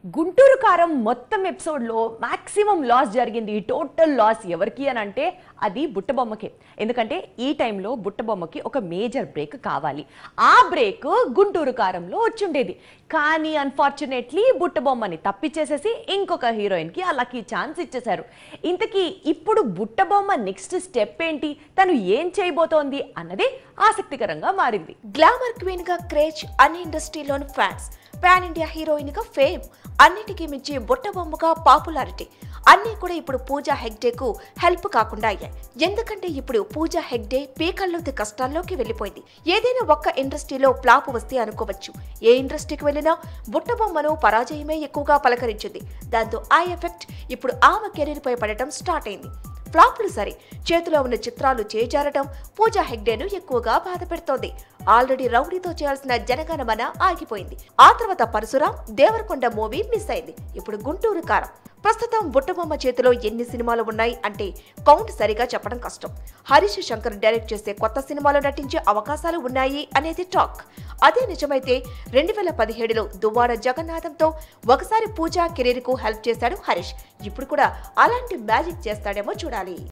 గుంటూరు కారం మొత్తం ఎపిసోడ్లో maximum loss జరిగింది టోటల్ లాస్ ఎవరికి అని అంటే అది బుట్టబొమ్మకి ఎందుకంటే ఈ టైంలో బుట్టబొమ్మకి ఒక మేజర్ బ్రేక్ కావాలి ఆ బ్రేక్ గుంటూరు కారంలో వచ్చుండేది కానీ అన్ఫార్చునేట్లీ బుట్టబొమ్మని తప్పిచ్చేసేసి ఇంకొక హీరోయిన్కి ఆ లక్కీ ఛాన్స్ ఇచ్చేశారు ఇంతకీ ఇప్పుడు బుట్టబొమ్మ నెక్స్ట్ స్టెప్ ఏంటి తను ఏం చేయబోతోంది అన్నది ఆసక్తికరంగా మారింది గ్లామర్ క్వీన్ గా క్రేజ్ అన్ని ఇండస్ట్రీలోని ఫ్యాన్స్ పాన్ ఇండియా హీరోయిన్ గా ఫేమ్ అన్నిటికీ మించి బుట్టబొమ్మగా పాపులారిటీ అన్నీ కూడా ఇప్పుడు పూజా హెగ్డేకు హెల్ప్ కాకుండా అయ్యాయి ఎందుకంటే ఇప్పుడు పూజా హెగ్డే పీకల్లోతి కష్టాల్లోకి వెళ్ళిపోయింది ఏదైనా ఒక్క ఇండస్ట్రీలో ఫ్లాప్ వస్తే అనుకోవచ్చు ఏ ఇండస్ట్రీకి వెళ్ళినా బుట్టబొమ్మను పరాజయమే ఎక్కువగా పలకరించింది దాంతో ఆ ఎఫెక్ట్ ఇప్పుడు ఆమె కెరీర్ పై పడటం స్టార్ట్ అయింది ఫ్లాప్లు సరే చేతిలో ఉన్న చిత్రాలు చేజారటం పూజా హెగ్డేను ఎక్కువగా బాధ పెడుతోంది ఆల్రెడీ రౌడీతో చేయాల్సిన జనగణమన ఆగిపోయింది ఆ తర్వాత పరశురాం దేవరకొండ మూవీ మిస్ అయింది ఇప్పుడు గుంటూరు కారం ప్రస్తుతం బుట్టబొమ్మ చేతిలో ఎన్ని సినిమాలు ఉన్నాయి అంటే కౌంట్ సరిగా చెప్పడం కష్టం హరీష్ శంకర్ డైరెక్ట్ చేసే కొత్త సినిమాలో నటించే అవకాశాలు ఉన్నాయి అనేది టాక్ అదే నిజమైతే రెండు వేల పదిహేడులో దువ్వాడ జగన్నాథంతో ఒకసారి పూజా కెరీర్ కు హెల్ప్ చేశాడు హరీష్ ఇప్పుడు కూడా అలాంటి మ్యాజిక్ చేస్తాడేమో చూడాలి